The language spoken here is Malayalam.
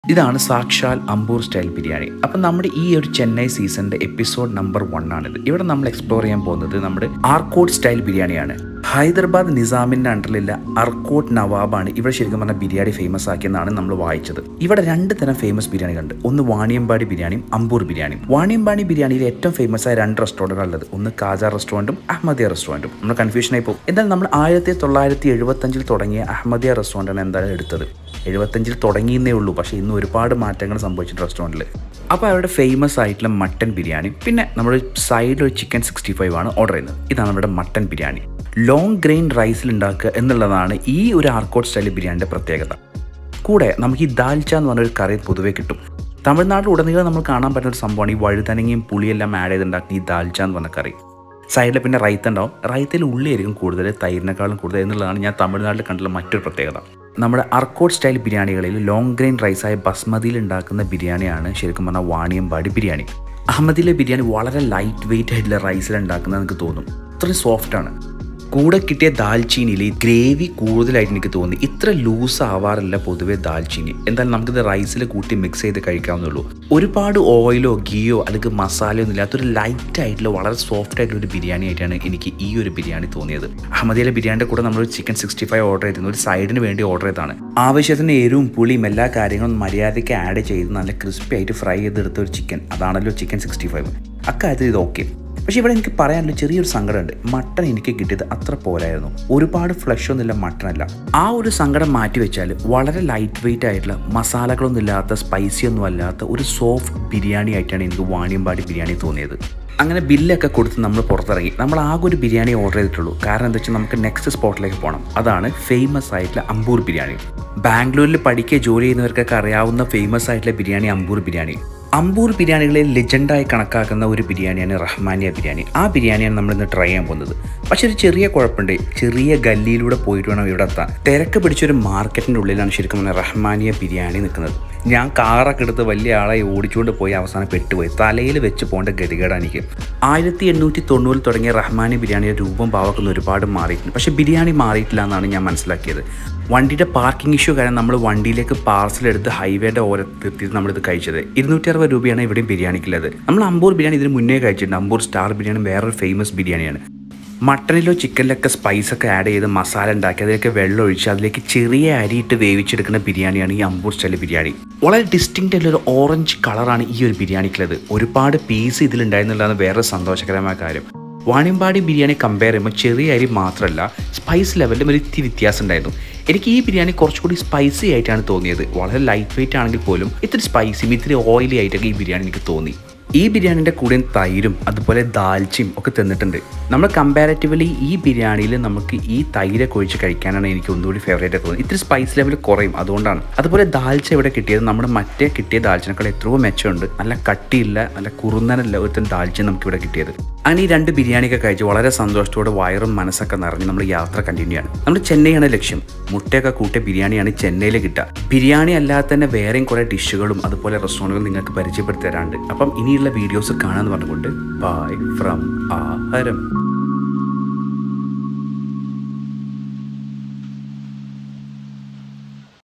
ഇതാണ് സാക്ഷാൽ അമ്പൂർ സ്റ്റൈൽ ബിരിയാണി അപ്പം നമ്മുടെ ഈ ഒരു ചെന്നൈ സീസണിന്റെ എപ്പിസോഡ് നമ്പർ വൺ ആണിത് ഇവിടെ നമ്മൾ എക്സ്പ്ലോർ ചെയ്യാൻ പോകുന്നത് നമ്മുടെ ആർക്കോട്ട് സ്റ്റൈൽ ബിരിയാണിയാണ് ഹൈദരാബാദ് നിസാമിന്റെ അണ്ടറിലുള്ള അർക്കോട്ട് നവാബാണ് ഇവിടെ ശരിക്കും പറഞ്ഞാൽ ബിരിയാണി ഫേമസ് ആക്കിയെന്നാണ് നമ്മൾ വായിച്ചത് ഇവിടെ രണ്ട് തരം ഫേമസ് ബിരിയാണികളുണ്ട് ഒന്ന് വാണിയമ്പാടി ബിരിയാണിയും അമ്പൂർ ബിരിയാണിയും വാണിയമ്പാടി ബിരിയാണിയിൽ ഏറ്റവും ഫേമസ് ആയ രണ്ട് റെസ്റ്റോറൻറ്റുകൾ ഉള്ളത് ഒന്ന് കാജ റെസ്റ്റോറൻറ്റും അഹമ്മദിയ റെസ്റ്റോറൻറ്റും നമ്മൾ കൺഫ്യൂഷൻ ആയി പോകും എന്നാൽ നമ്മൾ ആയിരത്തി തൊള്ളായിരത്തി എഴുപത്തി അഞ്ചിൽ തുടങ്ങിയ അഹമ്മദിയ റെസ്റ്റോറൻറ്റാണ് എന്തായാലും എടുത്തത് എഴുപത്തഞ്ചിൽ തുടങ്ങിയെന്നേ ഉള്ളൂ പക്ഷേ ഇന്ന് ഒരുപാട് മാറ്റങ്ങൾ സംഭവിച്ചിട്ടുണ്ട് റെസ്റ്റോറൻറ്റിൽ അപ്പോൾ അവരുടെ ഫേമസ് ആയിട്ടുള്ള മട്ടൻ ബിരിയാണി പിന്നെ നമ്മുടെ സൈഡിൽ ഒരു ചിക്കൻ സിക്സ്റ്റി ഫൈവ് ആണ് ഓർഡർ ചെയ്യുന്നത് ഇതാണ് നമ്മുടെ മട്ടൻ ബിരിയാണി ലോങ് ഗ്രെയിൻ റൈസിൽ ഉണ്ടാക്കുക എന്നുള്ളതാണ് ഈ ഒരു ആർക്കോട്ട് സ്റ്റൈൽ ബിരിയാണിയുടെ പ്രത്യേകത കൂടെ നമുക്ക് ഈ ദാൽച്ച എന്ന് പറഞ്ഞൊരു കറി പൊതുവേ കിട്ടും തമിഴ്നാട്ടിൽ ഉടനീളം നമ്മൾ കാണാൻ പറ്റുന്ന ഒരു സംഭവമാണ് ഈ വഴുതനങ്ങയും പുളിയെല്ലാം ആഡ് ചെയ്തുണ്ടാക്കുന്ന ഈ ദാൽച്ച എന്ന് പറഞ്ഞ കറി സൈഡിൽ പിന്നെ റൈത്ത ഉണ്ടാവും റൈത്തയിൽ ഉള്ളിയായിരിക്കും കൂടുതൽ തൈരിനേക്കാളും കൂടുതൽ എന്നുള്ളതാണ് ഞാൻ തമിഴ്നാട്ടിൽ കണ്ടുള്ള മറ്റൊരു പ്രത്യേകത നമ്മുടെ അർക്കോട്ട് സ്റ്റൈൽ ബിരിയാണികളിൽ ലോങ് ഗ്രെയിൻ റൈസായ ബസ്മതിയിൽ ഉണ്ടാക്കുന്ന ബിരിയാണിയാണ് ശരിക്കും പറഞ്ഞാൽ വാണിയമ്പാടി ബിരിയാണി അഹമ്മദിലെ ബിരിയാണി വളരെ ലൈറ്റ് വെയിറ്റ് ആയിട്ടുള്ള റൈസിൽ ഉണ്ടാക്കുന്നത് എനിക്ക് തോന്നും അത്രയും സോഫ്റ്റ് ആണ് കൂടെ കിട്ടിയ ദാൽച്ചീനിയിൽ ഗ്രേവി കൂടുതലായിട്ട് എനിക്ക് തോന്നി ഇത്ര ലൂസ് ആവാറില്ല പൊതുവേ ദാൽച്ചീനി എന്തായാലും നമുക്കിത് റൈസിൽ കൂട്ടി മിക്സ് ചെയ്ത് കഴിക്കാവുന്നുള്ളൂ ഒരുപാട് ഓയിലോ ഗീയോ അല്ലെങ്കിൽ മസാലയോ ഒന്നും ഇല്ലാത്തൊരു ലൈറ്റ് ആയിട്ടുള്ള വളരെ സോഫ്റ്റ് ആയിട്ടുള്ള ഒരു ബിരിയാണി ആയിട്ടാണ് എനിക്ക് ഈ ഒരു ബിരിയാണി തോന്നിയത് അഹമ്മദിയിലെ ബിരിയാണിയുടെ കൂടെ നമ്മൾ ചിക്കൻ സിക്സ്റ്റി ഫൈവ് ഓർഡർ ചെയ്തിരുന്നു ഒരു സൈഡിന് വേണ്ടി ഓർഡർ ചെയ്തതാണ് ആവശ്യത്തിന് എരിവും പുളിയും എല്ലാ കാര്യങ്ങളും മര്യാദയ്ക്ക് ആഡ് ചെയ്ത് നല്ല ക്രിസ്പി ആയിട്ട് ഫ്രൈ ചെയ്തെടുത്ത ഒരു ചിക്കൻ അതാണല്ലോ ചിക്കൻ സിക്സ്റ്റി ഫൈവ് അക്കാര്യത്തിൽ ഇത് ഓക്കെ പക്ഷേ ഇവിടെ എനിക്ക് പറയാനുള്ള ചെറിയൊരു സങ്കടമുണ്ട് മട്ടൺ എനിക്ക് കിട്ടിയത് അത്ര പോരായിരുന്നു ഒരുപാട് ഫ്ലഷ് ഒന്നുമില്ല മട്ടണല്ല ആ ഒരു സങ്കടം മാറ്റി വെച്ചാൽ വളരെ ലൈറ്റ് വെയിറ്റ് ആയിട്ടുള്ള മസാലകളൊന്നും ഇല്ലാത്ത സ്പൈസി ഒന്നും അല്ലാത്ത ഒരു സോഫ്റ്റ് ബിരിയാണി ആയിട്ടാണ് എനിക്ക് വാണിയമ്പാടി ബിരിയാണി തോന്നിയത് അങ്ങനെ ബില്ലൊക്കെ കൊടുത്ത് നമ്മൾ പുറത്തിറങ്ങി നമ്മൾ ആകെ ഒരു ബിരിയാണി ഓർഡർ ചെയ്തിട്ടുള്ളൂ കാരണം എന്താ വെച്ചാൽ നമുക്ക് നെക്സ്റ്റ് സ്പോട്ടിലേക്ക് പോകണം അതാണ് ഫേമസ് ആയിട്ടുള്ള അമ്പൂർ ബിരിയാണി ബാംഗ്ലൂരിൽ പഠിക്കുക ജോലി ചെയ്യുന്നവർക്കൊക്കെ അറിയാവുന്ന ഫേമസ് ആയിട്ടുള്ള ബിരിയാണി അമ്പൂർ ബിരിയാണി അമ്പൂർ ബിരിയാണികളിൽ ലെജൻഡായി കണക്കാക്കുന്ന ഒരു ബിരിയാണിയാണ് റഹ്മാനിയ ബിരിയാണി ആ ബിരിയാണിയാണ് നമ്മൾ ഇന്ന് ട്രൈ ചെയ്യാൻ പോകുന്നത് പക്ഷെ ഒരു ചെറിയ കുഴപ്പമുണ്ട് ചെറിയ ഗല്ലിയിലൂടെ പോയിട്ട് വേണം ഇവിടെ എത്താൻ തിരക്ക് പിടിച്ചൊരു മാർക്കറ്റിൻ്റെ ഉള്ളിലാണ് ശരിക്കും പറഞ്ഞാൽ റഹ്മാനിയ ബിരിയാണി നിൽക്കുന്നത് ഞാൻ കാറൊക്കെ എടുത്ത് വലിയ ആളെ ഓടിച്ചുകൊണ്ട് പോയി അവസാനം പെട്ടുപോയി തലയിൽ വെച്ച് പോകേണ്ട ഗതികേടാണ് എനിക്ക് ആയിരത്തി എണ്ണൂറ്റി തൊണ്ണൂറിൽ തുടങ്ങിയ റഹ്മാനി ബിരിയാണിയുടെ രൂപം ഭാവക്കുന്ന ഒരുപാട് മാറിയിട്ടുണ്ട് പക്ഷേ ബിരിയാണി മാറിയിട്ടില്ല എന്നാണ് ഞാൻ മനസ്സിലാക്കിയത് വണ്ടിയുടെ പാർക്കിംഗ് ഇഷ്യൂ കാരണം നമ്മൾ വണ്ടിയിലേക്ക് പാർസൽ എടുത്ത് ഹൈവേയുടെ ഓരത്തെത്തിയിട്ട് നമ്മളിത് കഴിച്ചത് ഇരുന്നൂറ്റി അറുപത് രൂപയാണ് ഇവിടെയും ബിരിയാണിക്കുള്ളത് നമ്മൾ അമ്പൂർ ബിരിയാണി ഇതിന് മുന്നേ കഴിച്ചിട്ടുണ്ട് അമ്പൂർ സ്റ്റാർ ബിരിയാണി വേറൊരു ഫേമസ് ബിരിയാണിയാണ് മട്ടണിലോ ചിക്കനിലൊക്കെ സ്പൈസൊക്കെ ആഡ് ചെയ്ത് മസാല ഉണ്ടാക്കി അതിലേക്ക് വെള്ളം ഒഴിച്ച് അതിലേക്ക് ചെറിയ അരിയിട്ട് വേവിച്ചെടുക്കുന്ന ബിരിയാണിയാണ് ഈ അമ്പൂർ സ്റ്റൈൽ ബിരിയാണി വളരെ ഡിസ്റ്റിങ്റ്റ് ആയിട്ടുള്ള ഒരു ഓറഞ്ച് കളറാണ് ഈ ഒരു ബിരിയാണിക്കുള്ളത് ഒരുപാട് പീസ് ഇതിലുണ്ടായിരുന്നുള്ളതാണ് വേറെ സന്തോഷകരമായ കാര്യം വാണിയമ്പാടി ബിരിയാണി കമ്പയർ ചെയ്യുമ്പോൾ ചെറിയ അരി മാത്രമല്ല സ്പൈസ് ലെവലിലും ഒരു ഇത്തിരി വ്യത്യാസം ഉണ്ടായിരുന്നു എനിക്ക് ഈ ബിരിയാണി കുറച്ചുകൂടി സ്പൈസി ആയിട്ടാണ് തോന്നിയത് വളരെ ലൈറ്റ് വെയിറ്റ് ആണെങ്കിൽ പോലും ഇത്തിരി സ്പൈസിയും ഇത്തിരി ഓയിലി ആയിട്ടൊക്കെ ഈ ബിരിയാണി എനിക്ക് തോന്നി ഈ ബിരിയാണിൻ്റെ കൂടെ തൈരും അതുപോലെ ദാൽച്ചയും ഒക്കെ തന്നിട്ടുണ്ട് നമ്മൾ കമ്പാരറ്റീവ്ലി ഈ ബിരിയാണിയിൽ നമുക്ക് ഈ തൈരൊക്കെ ഒഴിച്ച് കഴിക്കാനാണ് എനിക്ക് ഒന്നുകൂടി ഫേവറേറ്റ് തോന്നുന്നത് ഇത്തിരി സ്പൈസ് ലെവൽ കുറയും അതുകൊണ്ടാണ് അതുപോലെ ദാൽച്ച ഇവിടെ കിട്ടിയത് നമ്മുടെ മറ്റേ കിട്ടിയ ദാൽച്ചിനേക്കാൾ എത്രയോ മെച്ചമുണ്ട് നല്ല കട്ടിയില്ല നല്ല കുറുന്നനല്ല ഒരുത്തൻ ദാൽച്ച നമുക്ക് ഇവിടെ കിട്ടിയത് അങ്ങനെ ഈ രണ്ട് ബിരിയാണിയൊക്കെ കഴിച്ച് വളരെ സന്തോഷത്തോടെ വയറും മനസ്സൊക്കെ നിറഞ്ഞ് നമ്മൾ യാത്ര കണ്ടിന്യൂ ആണ് നമ്മൾ ചെന്നൈയാണ് ലക്ഷ്യം മുട്ടയൊക്കെ കൂട്ടിയ ബിരിയാണിയാണ് ചെന്നൈയിൽ കിട്ടുക ബിരിയാണി അല്ലാതെ തന്നെ വേറെയും കുറേ ഡിഷുകളും അതുപോലെ റെസ്റ്റോറൻറ്റുകളും നിങ്ങൾക്ക് പരിചയപ്പെടുത്തി തരാണ്ട് അപ്പം ഇനിയുള്ള വീഡിയോസ് കാണാമെന്ന് പറഞ്ഞുകൊണ്ട് ബൈ ഫ്രം ആഹാരം